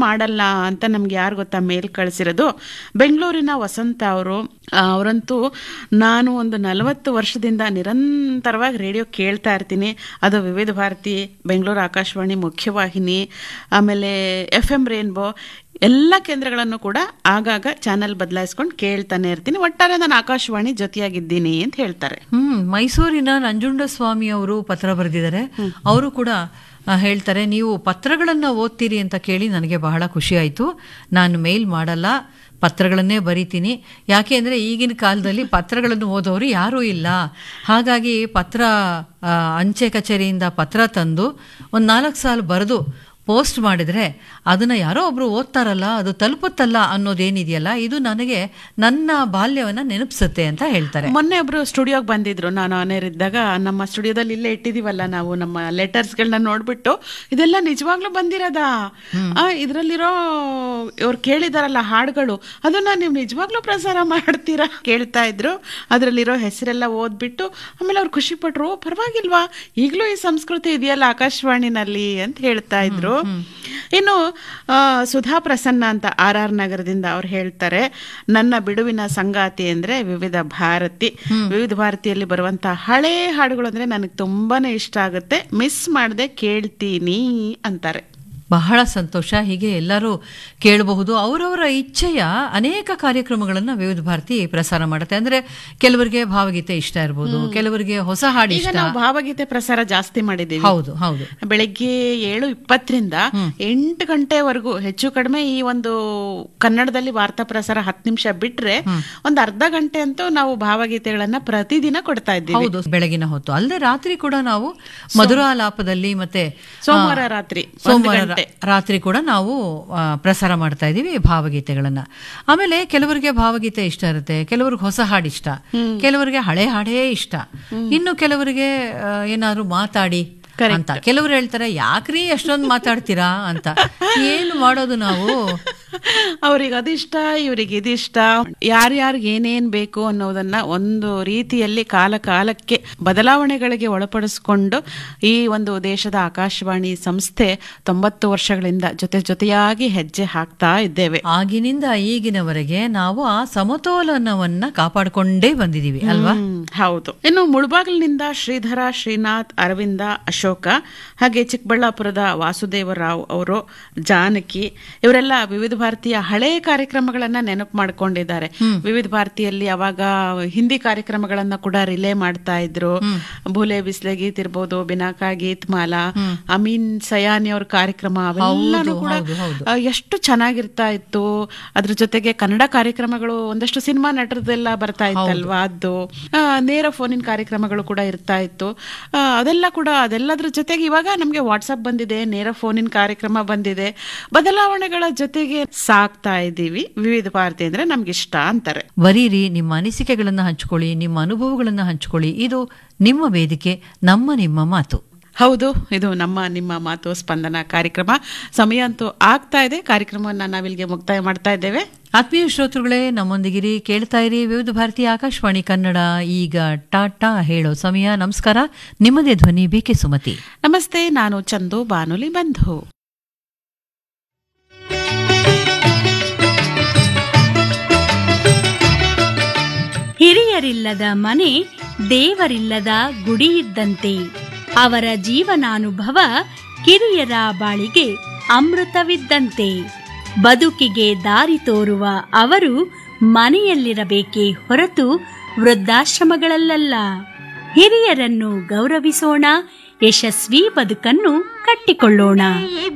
ಮಾಡಲ್ಲ ಅಂತ ನಮ್ಗೆ ಯಾರು ಗೊತ್ತಾ ಮೇಲ್ ಕಳಿಸಿರೋದು ಬೆಂಗಳೂರಿನ ವಸಂತ ಅವರು ಅವರಂತೂ ನಾನು ಒಂದು ನಲವತ್ತು ವರ್ಷದಿಂದ ನಿರಂತರವಾಗಿ ರೇಡಿಯೋ ಕೇಳ್ತಾ ಇರ್ತೀನಿ ಅದು ವಿವಿಧ ಭಾರತಿ ಬೆಂಗಳೂರು ಆಕಾಶವಾಣಿ ಮುಖ್ಯವಾಹಿನಿ ಆಮೇಲೆ ಎಫ್ ಎಂ ರೇನ್ಬೋ ಎಲ್ಲ ಕೇಂದ್ರಗಳನ್ನು ಕೂಡ ಆಗಾಗ ಚಾನೆಲ್ ಬದಲಾಯಿಸ್ಕೊಂಡು ಕೇಳ್ತಾನೆ ಇರ್ತೀನಿ ಒಟ್ಟಾರೆ ನಾನು ಆಕಾಶವಾಣಿ ಜೊತೆಯಾಗಿದ್ದೀನಿ ಅಂತ ಹೇಳ್ತಾರೆ ಹ್ಮ್ ಮೈಸೂರಿನ ನಂಜುಂಡ ಸ್ವಾಮಿ ಅವರು ಪತ್ರ ಬರೆದಿದ್ದಾರೆ ಅವರು ಕೂಡ ಆ, ಹೇಳ್ತಾರೆ ನೀವು ಪತ್ರಗಳನ್ನ ಓದ್ತೀರಿ ಅಂತ ಕೇಳಿ ನನಗೆ ಬಹಳ ಖುಷಿ ಆಯ್ತು ನಾನು ಮೇಲ್ ಮಾಡಲ್ಲ ಪತ್ರಗಳನ್ನೇ ಬರಿತೀನಿ ಯಾಕೆ ಅಂದ್ರೆ ಈಗಿನ ಕಾಲದಲ್ಲಿ ಪತ್ರಗಳನ್ನು ಓದೋರು ಯಾರೂ ಇಲ್ಲ ಹಾಗಾಗಿ ಪತ್ರ ಆ, ಅಂಚೆ ಕಚೇರಿಯಿಂದ ಪತ್ರ ತಂದು ಒಂದು ನಾಲ್ಕು ಸಾಲು ಬರೆದು ಪೋಸ್ಟ್ ಮಾಡಿದ್ರೆ ಅದನ್ನ ಯಾರೋ ಒಬ್ರು ಓದ್ತಾರಲ್ಲ ಅದು ತಲುಪುತ್ತಲ್ಲ ಅನ್ನೋದೇನಿದೆಯಲ್ಲ ಇದು ನನಗೆ ನನ್ನ ಬಾಲ್ಯವನ್ನ ನೆನಪಿಸುತ್ತೆ ಅಂತ ಹೇಳ್ತಾರೆ ಮೊನ್ನೆ ಒಬ್ರು ಸ್ಟುಡಿಯೋಗೆ ಬಂದಿದ್ರು ನಾನು ಆನೇರ್ ಇದ್ದಾಗ ನಮ್ಮ ಸ್ಟುಡಿಯೋದಲ್ಲಿ ಇಲ್ಲೇ ಇಟ್ಟಿದೀವಲ್ಲ ನಾವು ನಮ್ಮ ಲೆಟರ್ಸ್ಗಳನ್ನ ನೋಡ್ಬಿಟ್ಟು ಇದೆಲ್ಲ ನಿಜವಾಗ್ಲೂ ಬಂದಿರೋದಾ ಆ, ಇದ್ರಲ್ಲಿರೋ ಇವ್ರು ಕೇಳಿದಾರಲ್ಲ ಹಾಡುಗಳು ಅದನ್ನ ನೀವು ನಿಜವಾಗ್ಲೂ ಪ್ರಸಾರ ಮಾಡ್ತೀರಾ ಕೇಳ್ತಾ ಇದ್ರು ಅದ್ರಲ್ಲಿರೋ ಹೆಸರೆಲ್ಲ ಓದ್ಬಿಟ್ಟು ಆಮೇಲೆ ಅವ್ರು ಖುಷಿ ಪಟ್ರು "ಓ, ಪರವಾಗಿಲ್ವಾ ಈಗಲೂ ಈ ಸಂಸ್ಕೃತಿ ಇದೆಯಲ್ಲ ಆಕಾಶವಾಣಿನಲ್ಲಿ ಅಂತ ಹೇಳ್ತಾ ಇದ್ರು ಇನ್ನು ಆ, ಸುಧಾ ಪ್ರಸನ್ನ ಅಂತ ಆರ್ ಆರ್ ನಗರದಿಂದ ಅವ್ರು ಹೇಳ್ತಾರೆ ನನ್ನ ಬಿಡುವಿನ ಸಂಗಾತಿ ಅಂದ್ರೆ ವಿವಿಧ ಭಾರತಿ ವಿವಿಧ ಭಾರತಿಯಲ್ಲಿ ಬರುವಂತ ಹಳೆ ಹಾಡುಗಳು ಅಂದ್ರೆ ನನಗೆ ತುಂಬಾನೇ ಇಷ್ಟ ಆಗುತ್ತೆ ಮಿಸ್ ಮಾಡದೆ ಕೇಳ್ತೀನಿ ಅಂತಾರೆ ಬಹಳ ಸಂತೋಷ ಹೀಗೆ ಎಲ್ಲರೂ ಕೇಳಬಹುದು ಅವರವರ ಇಚ್ಛೆಯ ಅನೇಕ ಕಾರ್ಯಕ್ರಮಗಳನ್ನ ವಿವಿಧ ಭಾರತಿ ಪ್ರಸಾರ ಮಾಡುತ್ತೆ ಅಂದ್ರೆ ಕೆಲವರಿಗೆ ಭಾವಗೀತೆ ಇಷ್ಟ ಇರ್ಬೋದು ಕೆಲವರಿಗೆ ಹೊಸ ಹಾಡು ಈಗ ಇಷ್ಟ ನಾವು ಭಾವಗೀತೆ ಪ್ರಸಾರ ಜಾಸ್ತಿ ಮಾಡಿದ್ದೀವಿ ಹೌದು ಹೌದು ಬೆಳಗ್ಗೆ ಏಳು ಇಪ್ಪತ್ತರಿಂದ ಎಂಟು ಗಂಟೆವರೆಗೂ ಹೆಚ್ಚು ಕಡಿಮೆ ಈ ಒಂದು ಕನ್ನಡದಲ್ಲಿ ವಾರ್ತಾ ಪ್ರಸಾರ ಹತ್ತು ನಿಮಿಷ ಬಿಟ್ರೆ ಒಂದು ಅರ್ಧ ಗಂಟೆ ಅಂತೂ ನಾವು ಭಾವಗೀತೆಗಳನ್ನ ಪ್ರತಿದಿನ ಕೊಡ್ತಾ ಇದ್ದೀವಿ ಹೌದು ಬೆಳಗಿನ ಹೊತ್ತು ಅಲ್ಲದೆ ರಾತ್ರಿ ಕೂಡ ನಾವು ಮಧುರಾಲಾಪದಲ್ಲಿ ಮತ್ತೆ ಸೋಮವಾರ ರಾತ್ರಿ ಒಂದು ಸೋಮವಾರ ಗಂಟೆ. ರಾತ್ರಿ ಕೂಡ ನಾವು ಆ, ಪ್ರಸಾರ ಮಾಡ್ತಾ ಇದೀವಿ ಭಾವಗೀತೆಗಳನ್ನ ಆಮೇಲೆ ಕೆಲವರಿಗೆ ಭಾವಗೀತೆ ಇಷ್ಟ ಇರುತ್ತೆ ಕೆಲವರಿಗೆ ಹೊಸ ಹಾಡು ಇಷ್ಟ ಕೆಲವರಿಗೆ ಹಳೆ ಹಾಡೇ ಇಷ್ಟ ಇನ್ನು ಕೆಲವರಿಗೆ ಆ, ಏನಾದ್ರು ಮಾತಾಡಿ ಅಂತ ಕೆಲವರು ಹೇಳ್ತಾರೆ ಯಾಕ್ರಿ ಎಷ್ಟೊಂದು ಮಾತಾಡ್ತೀರಾ ಅಂತ ಏನು ಮಾಡೋದು ನಾವು ಅವ್ರಿಗೆ ಅದಿಷ್ಟ ಇವ್ರಿಗೆ ಇದಿಷ್ಟ ಯಾರ್ಯಾರಿಗೆ ಏನೇನ್ ಬೇಕು ಅನ್ನೋದನ್ನ ಒಂದು ರೀತಿಯಲ್ಲಿ ಕಾಲ ಕಾಲಕ್ಕೆ ಬದಲಾವಣೆಗಳಿಗೆ ಒಳಪಡಿಸಿಕೊಂಡು ಈ ಒಂದು ದೇಶದ ಆಕಾಶವಾಣಿ ಸಂಸ್ಥೆ ತೊಂಬತ್ತು ವರ್ಷಗಳಿಂದ ಜೊತೆ ಜೊತೆಯಾಗಿ ಹೆಜ್ಜೆ ಹಾಕ್ತಾ ಇದ್ದೇವೆ ಆಗಿನಿಂದ ಈಗಿನವರೆಗೆ ನಾವು ಆ ಸಮತೋಲನವನ್ನ ಕಾಪಾಡಿಕೊಂಡೇ ಬಂದಿದೀವಿ ಅಲ್ವಾ ಹ್ಮ್, ಹೌದು ಇನ್ನು ಮುಳಬಾಗಿಲಿನಿಂದ ಶ್ರೀಧರ ಶ್ರೀನಾಥ್ ಅರವಿಂದ ಅಶೋಕ ಹಾಗೆ ಚಿಕ್ಕಬಳ್ಳಾಪುರದ ವಾಸುದೇವರಾವ್ ಅವರು ಜಾನಕಿ ಇವರೆಲ್ಲ ವಿವಿಧ ಭಾರತೀಯ ಹಳೆ ಕಾರ್ಯಕ್ರಮಗಳನ್ನ ನೆನಪು ಮಾಡ್ಕೊಂಡಿದ್ದಾರೆ ವಿವಿಧ ಭಾರತಿಯಲ್ಲಿ ಅವಾಗ ಹಿಂದಿ ಕಾರ್ಯಕ್ರಮಗಳನ್ನ ಕೂಡ ರಿಲೇ ಮಾಡ್ತಾ ಇದ್ರು ಭೂಲೆ ಬಿಸ್ಲೆ ಗೀತ್ ಇರ್ಬೋದು ಬಿನಾಕಾ ಗೀತ್ ಮಾಲಾ ಅಮೀನ್ ಸಯಾನಿ ಅವ್ರ ಕಾರ್ಯಕ್ರಮ ಅವೆಲ್ಲಾನು ಕೂಡ ಹೌದು, ಹೌದು. ಆ, ಎಷ್ಟು ಚೆನ್ನಾಗಿರ್ತಾ ಇತ್ತು ಅದ್ರ ಜೊತೆಗೆ ಕನ್ನಡ ಕಾರ್ಯಕ್ರಮಗಳು ಒಂದಷ್ಟು ಸಿನಿಮಾ ನಟರದೆಲ್ಲ ಬರ್ತಾ ಇತ್ತಲ್ವಾ ಅದು ಆ, ನೇರ ಫೋನಿನ ಕಾರ್ಯಕ್ರಮಗಳು ಕೂಡ ಇರ್ತಾ ಇತ್ತು ಆ, ಅದೆಲ್ಲ ಕೂಡ ಅದೆಲ್ಲದ್ರ ಜೊತೆಗೆ ಇವಾಗ ನಮ್ಗೆ ವಾಟ್ಸಪ್ ಬಂದಿದೆ ನೇರ ಫೋನಿನ ಕಾರ್ಯಕ್ರಮ ಬಂದಿದೆ ಬದಲಾವಣೆಗಳ ಜೊತೆಗೆ ಸಾಕ್ತಾ ಇದ್ದೀವಿ ವಿವಿಧ ಭಾರತಿ ಅಂದ್ರೆ ನಮ್ಗೆ ಇಷ್ಟ ಅಂತಾರೆ ಬರೀರಿ ನಿಮ್ಮ ಅನಿಸಿಕೆಗಳನ್ನ ಹಂಚ್ಕೊಳ್ಳಿ ನಿಮ್ಮ ಅನುಭವಗಳನ್ನ ಹಂಚ್ಕೊಳ್ಳಿ ಇದು ನಿಮ್ಮ ವೇದಿಕೆ ನಮ್ಮ ನಿಮ್ಮ ಮಾತು ಹೌದು ಇದು ನಮ್ಮ ನಿಮ್ಮ ಮಾತು ಸ್ಪಂದನ ಕಾರ್ಯಕ್ರಮ ಸಮಯ ಅಂತೂ ಆಗ್ತಾ ಇದೆ ಕಾರ್ಯಕ್ರಮವನ್ನ ನಾವಿಲ್ಲಿಗೆ ಮುಕ್ತಾಯ ಮಾಡ್ತಾ ಇದ್ದೇವೆ ಆತ್ಮೀಯ ಶ್ರೋತೃಗಳೇ ನಮ್ಮೊಂದಿಗಿರಿ ಕೇಳ್ತಾ ಇರಿ ವಿವಿಧ ಭಾರತೀಯ ಆಕಾಶವಾಣಿ ಕನ್ನಡ ಈಗ ಟಾಟಾ ಹೇಳೋ ಸಮಯ ನಮಸ್ಕಾರ ನಿಮ್ಮದೇ ಧ್ವನಿ ಬಿಕೆ ಸುಮತಿ ನಮಸ್ತೆ ನಾನು ಚಂದು ಬಾನುಲಿ ಬಂಧು ಹಿರಿಯರಿಲ್ಲದ ಮನೆ ದೇವರಿಲ್ಲದ ಗುಡಿ ಇದ್ದಂತೆ ಅವರ ಜೀವನಾನುಭವ ಕಿರಿಯರ ಬಾಳಿಗೆ ಅಮೃತವಿದ್ದಂತೆ ಬದುಕಿಗೆ ದಾರಿ ತೋರುವ ಅವರು ಮನೆಯಲ್ಲಿರಬೇಕೇ ಹೊರತು ವೃದ್ಧಾಶ್ರಮಗಳಲ್ಲ ಹಿರಿಯರನ್ನು ಗೌರವಿಸೋಣ ಯಶಸ್ವಿ ಬದುಕನ್ನು ಕಟ್ಟಿಕೊಳ್ಳೋಣ